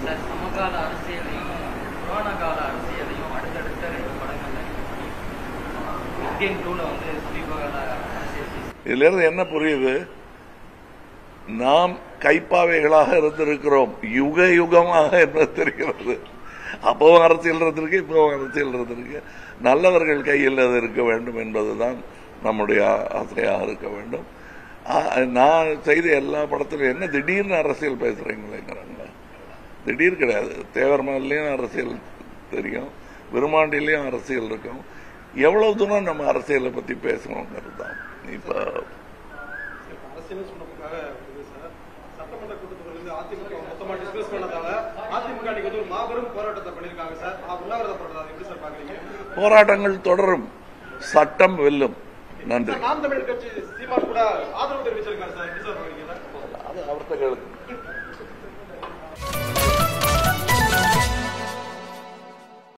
sir சமகால அரசியலையும் புராண கால அரசியலையும் அடுத்தடுத்த ரெண்டு படங்கள்ல இந்தியன் டூல வந்து சமீபகால அரசியல் பேசி இதுல இருந்து என்ன புரியுது நாம் கைப்பாவைகளாக இருந்திருக்கிறோம் யுக யுகமாக என்பது தெரிகிறது அப்பவும் அரசியல் இருந்திருக்கு இப்பவும் அரசியல் இருந்திருக்கு நல்லவர்கள் கையில் அது இருக்க வேண்டும் என்பதுதான் நம்முடைய ஆ- ஆசையாக இருக்க வேண்டும் ஆ, நான் செய்த எல்லா படத்திலும் என்ன திடீர்னு அரசியல் பேசுறீங்களேங்கிறாங்க திடீர் கிடையாது தேவர்மலையும் அரசியல் தெரியும் விருமாண்டிலையும் அரசியல் இருக்கும் எவ்வளவு தூரம் நம்ம அரசியலை பத்தி பேசணுங்கிறது தான் இப்ப அரசியல் சொன்னதுக்காக இது சார் சட்டமன்ற கூட்டத்தொடர்ல இருந்து அதிமுக மொத்தமா டிஸ்கஸ் பண்ணதால அதிமுக இன்னைக்கு வந்து ஒரு மாபெரும் போராட்டத்தை பண்ணிருக்காங்க சார் ஆ, உண்ணாவிரத போராட்டம் எப்படி சார் பாக்குறீங்க போராட்டங்கள் தொடரும் சட்டம் வெல்லும் நன்றி நாம் தமிழர் கட்சி சீமான் கூட ஆதரவு தெரிவிச்சிருக்காரு சார் எப்படி சார் பாக்குறீங்க அது அவர்கிட்ட கேளுங்க